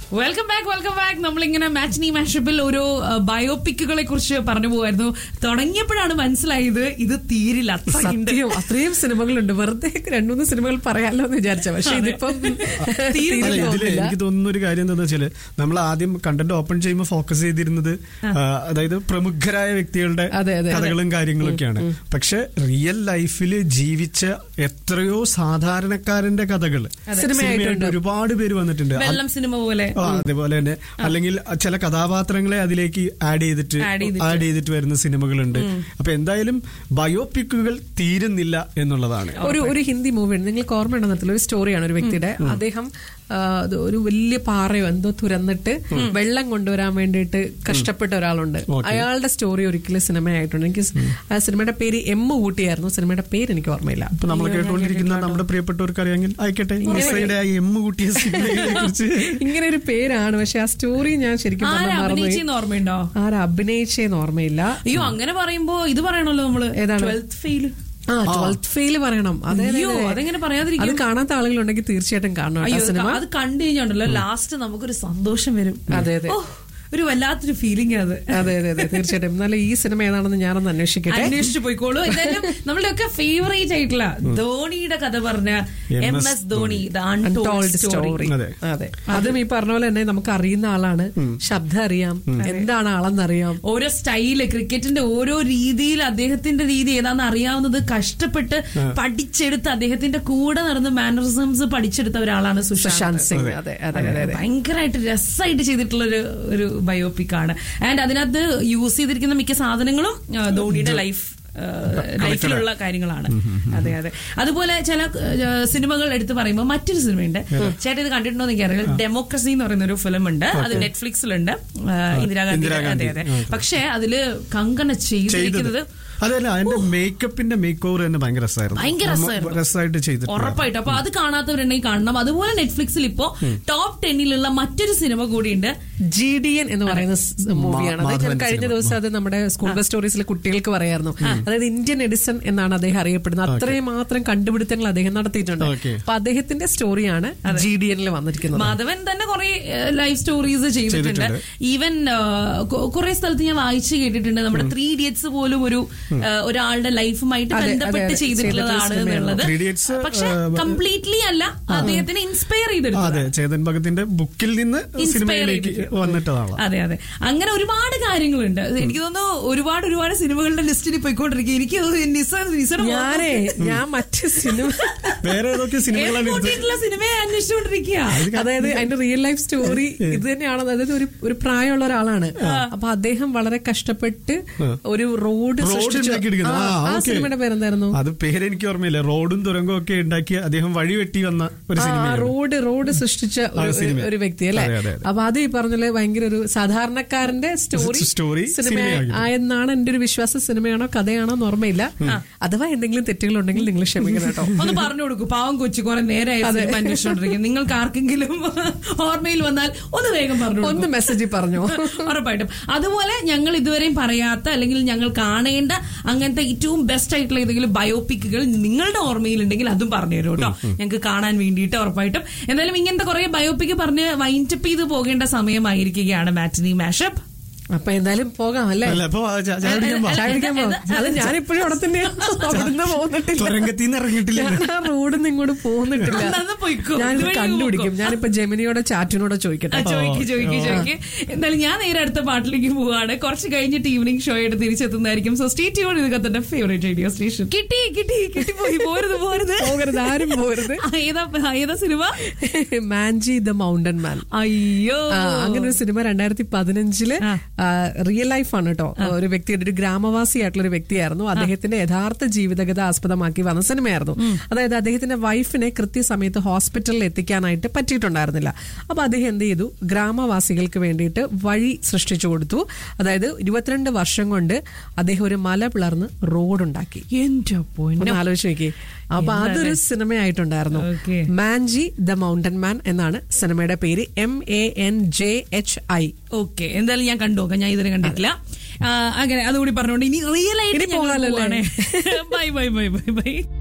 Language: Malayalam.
വെൽക്കം ബാക്ക് വെൽക്കം ബാക്ക് നമ്മളിങ്ങനെ മാച്ച്നി മാഷപ്പിൽ ഓരോ ബയോപിക്കുകളെ കുറിച്ച് പറഞ്ഞു പോകായിരുന്നു തുടങ്ങിയപ്പോഴാണ് മനസ്സിലായത് ഇത് തീരില്ല അത്രയ്ക്കുണ്ട്. സത്യം അത്രയും സിനിമകളുണ്ട് വെറുതെ രണ്ടുമൂന്ന് സിനിമകൾ പറയാലോ എന്ന് വിചാരിച്ച പക്ഷെ ഇതിപ്പം തീരെ തീരെ അല്ല ഇതില് തോന്നുന്നില്ല. എനിക്ക് തോന്നുന്ന ഒരു കാര്യം എന്താണെന്ന് വെച്ചാല് നമ്മൾ ആദ്യം കണ്ടന്റ് ഓപ്പൺ ചെയ്യുമ്പോൾ ഫോക്കസ് ചെയ്തിരുന്നത് ആ, അതായത് പ്രമുഖരായ വ്യക്തികളുടെ അതെ, അതെ. കഥകളും കാര്യങ്ങളൊക്കെയാണ് പക്ഷെ റിയൽ ലൈഫിൽ ജീവിച്ച എത്രയോ സാധാരണക്കാരന്റെ കഥകൾ സിനിമയായിട്ട് ഒരുപാട് പേര് വന്നിട്ടുണ്ട് അത് വെള്ളം സിനിമ പോലെ ആ, അതേപോലെ തന്നെ അല്ലെങ്കിൽ ചില കഥാപാത്രങ്ങളെ അതിലേക്ക് ആഡ് ചെയ്തിട്ട് Add ചെയ്തിട്ട്. ആഡ് ചെയ്തിട്ട് വരുന്ന സിനിമകളുണ്ട് അപ്പൊ എന്തായാലും ബയോപിക്കുകൾ തീരുന്നില്ല എന്നുള്ളതാണ് ഒരു ഒരു ഹിന്ദി മൂവിയാണ് നിങ്ങൾക്ക് ഓർമ്മ ഉണ്ടെന്നത്തില്ല ഒരു സ്റ്റോറിയാണ് ഒരു വ്യക്തിയുടെ അദ്ദേഹം ആ, അത് ഒരു വലിയ പാറയോ എന്തോ തുരന്നിട്ട് വെള്ളം കൊണ്ടുവരാൻ വേണ്ടിയിട്ട് കഷ്ടപ്പെട്ട ഒരാളുണ്ട് അയാളുടെ സ്റ്റോറി ഒരിക്കലും സിനിമയായിട്ടുണ്ട് എനിക്ക് സ്- ആ സിനിമയുടെ പേര് എം ഊട്ടിയായിരുന്നു സിനിമയുടെ പേര് എനിക്ക് ഓർമ്മയില്ല ഇപ്പൊ നമ്മൾ കേട്ടുകൊണ്ടിരിക്കുന്ന നമ്മുടെ പ്രിയപ്പെട്ടവർക്ക് അറിയാമെങ്കിൽ ആയിക്കോട്ടെ മെസ്സയുടെ ആ എമ്മ് കൂട്ടിയ സിനിമയെ കുറിച്ച് ഇങ്ങനെ ഒരു പേരാണ് പക്ഷെ ആ സ്റ്റോറി ഞാൻ ശരിക്കും ആരാ പറഞ്ഞാൽ മറന്നുപോയി അഭിനയിച്ചെന്ന് ഓർമ്മയുണ്ടോ ആരാ അഭിനയിച്ചേന്ന് ഓർമ്മയില്ല അയ്യോ അങ്ങനെ പറയുമ്പോ ഇത് പറയണല്ലോ നമ്മള് ഏതാണ്? ട്വൽത്ത് ഫെയിൽ ആ ട്വൽത്ത് ഫെയിൽ പറയണം അതെ അതെ, അയ്യോ അതെ. അതെങ്ങനെ അത് പറയാതിരിക്കും കാണാത്ത ആളുകളുണ്ടെങ്കിൽ തീർച്ചയായിട്ടും കാണണം കേട്ടോ അയ്യോ ആ സിനിമ അത് കണ്ടു കഴിഞ്ഞുണ്ടല്ലോ ലാസ്റ്റ് നമുക്കൊരു സന്തോഷം വരും അതെ, അതെ. ഓ, ഒരു വല്ലാത്തൊരു ഫീലിംഗ് അത് അതെ അതെ അതെ തീർച്ചയായിട്ടും എന്നാലും ഈ സിനിമ ഏതാണെന്ന് ഞാനൊന്ന് അന്വേഷിക്കട്ടെ അന്വേഷിച്ചു പോയിക്കോളൂ എന്തായാലും നമ്മളുടെയൊക്കെ ഫേവറേറ്റ് ആയിട്ടുള്ള ധോണിയുടെ കഥ പറഞ്ഞ M S Dhoni the untold untold story story അതെ. അതെ അതും ഈ പറഞ്ഞ പോലെ തന്നെ നമുക്ക് അറിയുന്ന ആളാണ് ശബ്ദം അറിയാം എന്താണ് ആളെന്നറിയാം ഓരോ സ്റ്റൈല് ക്രിക്കറ്റിന്റെ ഓരോ രീതിയിൽ അദ്ദേഹത്തിന്റെ രീതി ഏതാണെന്ന് അറിയാവുന്നത് കഷ്ടപ്പെട്ട് പഠിച്ചെടുത്ത് അദ്ദേഹത്തിന്റെ കൂടെ നടന്ന് മാനറിസംസ് പഠിച്ചെടുത്ത ഒരാളാണ് സുശാന്ത് സുശാന്ത് സിംഗ് അതെ അതെ അതെ അതെ ഭയങ്കരമായിട്ട് രസമായിട്ട് ചെയ്തിട്ടുള്ള ഒരു ഒരു ബയോപിക് ആണ് ആൻഡ് അതിനകത്ത് യൂസ് ചെയ്തിരിക്കുന്ന മിക്ക സാധനങ്ങളും ആ, ധോണിയുടെ ലൈഫ് ലൈഫിലുള്ള കാര്യങ്ങളാണ് അതെ അതെ അതുപോലെ ചില ആ, സിനിമകൾ എടുത്ത് പറയുമ്പോൾ മറ്റൊരു സിനിമയുണ്ട് ചേട്ടൻ ഇത് കണ്ടിട്ടുണ്ടോ എന്ന് എനിക്കറിയില്ല ഡെമോക്രസി എന്ന് പറയുന്ന ഒരു ഫിലിം ഉണ്ട് അത് നെറ്റ്ഫ്ലിക്സിലുണ്ട് ആ, ഇന്ദിരാഗാന്ധി അതെ ഇന്ദിരാഗാന്ധി. അതെ പക്ഷെ അതില് കങ്കണ ചെയ്തിരിക്കുന്നത് അതല്ല അതിന്റെ മേക്കപ്പിന്റെ മേക്ക് ഓവർ തന്നെ ഭയങ്കര രസമായിരുന്നു ഭയങ്കര രസമായിരുന്നു. രസമായിട്ട് ചെയ്തിട്ടുണ്ട് ഉറപ്പായിട്ടും അപ്പൊ അത് കാണാത്തവരുണ്ടെങ്കിൽ കാണണം അതുപോലെ നെറ്റ്ഫ്ലിക്സിൽ ഇപ്പോ ടോപ്പ് ടെന്നിലുള്ള മറ്റൊരു സിനിമ കൂടിയുണ്ട് ജി ഡി എൻ എന്ന് പറയുന്ന മൂവിയാണ് അത് ഞാൻ മാധവൻ കഴിഞ്ഞ സിനിമ. ദിവസം അത് നമ്മുടെ സ്കൂൾ ബസ് സ്റ്റോറീസിലെ കുട്ടികൾക്ക് പറയായിരുന്നു അതായത് ഇന്ത്യൻ എഡിസൺ എന്നാണ് അദ്ദേഹം അറിയപ്പെടുന്നത് അത്രയും മാത്രം കണ്ടുപിടുത്തങ്ങൾ അദ്ദേഹം നടത്തിയിട്ടുണ്ട് Okay. അപ്പൊ അദ്ദേഹത്തിന്റെ സ്റ്റോറിയാണ് ജി ഡി എനിൽ വന്നിരിക്കുന്നത് മാധവൻ തന്നെ കുറെ ലൈഫ് സ്റ്റോറീസ് ചെയ്തിട്ടുണ്ട് ചെയ്തിട്ടുണ്ട്. ഈവൻ കുറെ സ്ഥലത്ത് ഞാൻ വായിച്ചു കേട്ടിട്ടുണ്ട് നമ്മുടെ ത്രീ ഇഡിയറ്റ്സ് പോലും ഒരു ആ, ഒരാളുടെ ലൈഫുമായിട്ട് അതെ, അതെ, ബന്ധപ്പെട്ട് അതെ. ചെയ്തിട്ടുള്ളതാണ് ചെയ്തിട്ടുള്ള എന്നുള്ളത് Three Idiots, പക്ഷെ ആ, കംപ്ലീറ്റ്ലി അല്ല അദ്ദേഹത്തിനെ ഇൻസ്പയർ ആ, ചെയ്തെടുത്തത് അതെ ചേതൻ ഭഗത്തിന്റെ ബുക്കിൽ നിന്ന് Inspire സിനിമയിലേക്ക് ചെയ്തിട്ട്. വന്നിട്ടതാണ് അതെ അതെ അങ്ങനെ ഒരുപാട് കാര്യങ്ങളുണ്ട് എനിക്ക് തോന്നുന്നു ഒരുപാട് ഒരുപാട് സിനിമകളുടെ ലിസ്റ്റിൽ പോയിക്കൊണ്ടിരിക്കും എനിക്ക് നിസ നിസയുടെ ഞാനേ ഞാൻ മറ്റ് സിനിമ വേറെ ഏതൊക്കെ സിനിമകളാണ് എടുത്തത് കൂട്ടിയിട്ടുള്ള സിനിമയെ അന്വേഷിച്ചുകൊണ്ടിരിക്കുക അതായത് അതിന്റെ റിയൽ ലൈഫ് സ്റ്റോറി ഇത് തന്നെയാണ് അതായത് ഒരു ഒരു പ്രായമുള്ള ഒരാളാണ് അപ്പൊ അദ്ദേഹം വളരെ കഷ്ടപ്പെട്ട് ഒരു റോഡ് റോഡ് സൃഷ്ടിച്ചു ഉണ്ടാക്കിയെടുക്കുന്നു. ആ, ആ, ആ okay. സിനിമയുടെ പേരെന്തായിരുന്നു അത് പേര് എനിക്ക് ഓർമ്മയില്ല റോഡും തുരങ്കവും ഒക്കെ ഉണ്ടാക്കി അദ്ദേഹം വഴി വെട്ടി വന്ന ഒരു ആ സിനിമയാണ് റോഡ് റോഡ് സൃഷ്ടിച്ച ഒരു- സിനിമ. ഒരു വ്യക്തി അല്ലെ അതെ, അതെ, അതെ. അപ്പൊ അത് ഈ പറഞ്ഞ ഭയങ്കര ഒരു സാധാരണക്കാരന്റെ സ്റ്റോറി സ്റ്റോറി സിനിമ സിനിമയാക്കി. ആയെന്നാണ് എന്റെ ഒരു വിശ്വാസം സിനിമയാണോ കഥയാണോ എന്ന് ഓർമ്മയില്ല അഥവാ എന്തെങ്കിലും തെറ്റുകൾ ഉണ്ടെങ്കിൽ നിങ്ങൾ ക്ഷമിക്കണം കേട്ടോ ഒന്ന് പറഞ്ഞു കൊടുക്കൂ പാവം കൊച്ചു കുറെ നേരമായി സിനിമ അന്വേഷിച്ചോണ്ടിരിക്കും നിങ്ങൾക്ക് ആർക്കെങ്കിലും ഓർമ്മയിൽ വന്നാൽ ഒന്ന് വേഗം പറഞ്ഞു കൊടുക്കൂ. ഒന്ന് മെസ്സേജിൽ പറഞ്ഞു ഉറപ്പായിട്ടും അതുപോലെ ഞങ്ങൾ ഇതുവരെയും പറയാത്ത അല്ലെങ്കിൽ ഞങ്ങൾ കാണേണ്ട അങ്ങനത്തെ ഏറ്റവും ബെസ്റ്റ് ആയിട്ടുള്ള ഏതെങ്കിലും ബയോപിക്കുകൾ നിങ്ങളുടെ ഓർമ്മയിലുണ്ടെങ്കിൽ അതും പറഞ്ഞു തരും കേട്ടോ ഞങ്ങൾക്ക് കാണാൻ വേണ്ടിയിട്ട് ഉറപ്പായിട്ടും എന്തായാലും ഇങ്ങനത്തെ കുറെ ബയോപിക്ക് പറഞ്ഞ് വൈൻഡപ്പ് ചെയ്ത് പോകേണ്ട സമയമായിരിക്കുകയാണ് മാറ്റിനി മാഷപ്പ് അപ്പൊ എന്തായാലും പോകാം അല്ലേ അല്ല അപ്പൊ ചാ- ചായ കുടിക്കാൻ പോ. ചായ കുടിക്കാൻ പോകാം അത് ഞാനിപ്പോഴും അവിടെ തന്നെയാണ് അവിടുന്ന് പോന്നിട്ടില്ല തുരങ്കത്തിൽ നിന്ന് ഇറങ്ങിയിട്ടില്ല ഞാൻ ആ റോഡിൽ നിന്ന് ഇങ്ങോട്ട് പോകുന്നിട്ടില്ല എന്നാ പോയിക്കോ. ഞാൻ ഇതുവഴി കണ്ടുപിടിക്കും പോക്കോ. ഞാനിപ്പോ ജെമിനിയോടെ ചാറ്റിനോടെ ചോദിക്കട്ടെ ചോദിക്ക് ചോദിക്ക് ചോദിക്ക് എന്തായാലും ഞാൻ നേരെ അടുത്ത പാട്ടിലേക്ക് പോവാണ് കുറച്ച് കഴിഞ്ഞിട്ട് ഈവനിങ് ഷോ ആയിട്ട് തിരിച്ചെത്തുന്നതായിരിക്കും സോ സ്റ്റേ ട്യൂൺ ഇത് കത്തന്റെ ഫേവറേറ്റ് റേഡിയോ സ്റ്റേഷൻ കിട്ടി കിട്ടി കിട്ടി പോയി പോരുത് പോരുത് പോകരുത് ആരും പോകരുത് ആ, ഏതാ ഏതാ cinema Manjhi the mountain man അയ്യോ ആ, അങ്ങനെ ഒരു സിനിമ രണ്ടായിരത്തി പതിനഞ്ചില് റിയൽ ലൈഫ് ആണ് കേട്ടോ ഒരു വ്യക്തിയുടെ ഒരു ഗ്രാമവാസിയായിട്ടുള്ള ഒരു വ്യക്തിയായിരുന്നു അദ്ദേഹത്തിന്റെ യഥാർത്ഥ ജീവിതകഥ ആസ്പദമാക്കി വന്ന സിനിമയായിരുന്നു അതായത് അദ്ദേഹത്തിന്റെ വൈഫിനെ കൃത്യസമയത്ത് ഹോസ്പിറ്റലിൽ എത്തിക്കാനായിട്ട് പറ്റിയിട്ടുണ്ടായിരുന്നില്ല അപ്പൊ അദ്ദേഹം എന്ത് ചെയ്തു ഗ്രാമവാസികൾക്ക് വേണ്ടിയിട്ട് വഴി സൃഷ്ടിച്ചു കൊടുത്തു അതായത് ഇരുപത്തിരണ്ട് വർഷം കൊണ്ട് അദ്ദേഹം ഒരു മല പിളർന്ന് റോഡുണ്ടാക്കി എന്റെ പൊന്നു ഒന്ന് ആലോചിച്ച് നോക്കി അപ്പൊ അതൊരു സിനിമയായിട്ടുണ്ടായിരുന്നു Okay. Manjhi the mountain man എന്നാണ് സിനിമയുടെ പേര് M A N J H I okay എന്തായാലും ഞാൻ കണ്ടു നോക്കാം ഞാൻ ഇതുവരെ കണ്ടിട്ടില്ല ആ, അങ്ങനെ അതുകൂടി പറഞ്ഞുകൊണ്ട് ഇനി റിയൽ ആയിട്ട് ഇനി പോകാലോ അല്ലേ? Bye bye bye bye by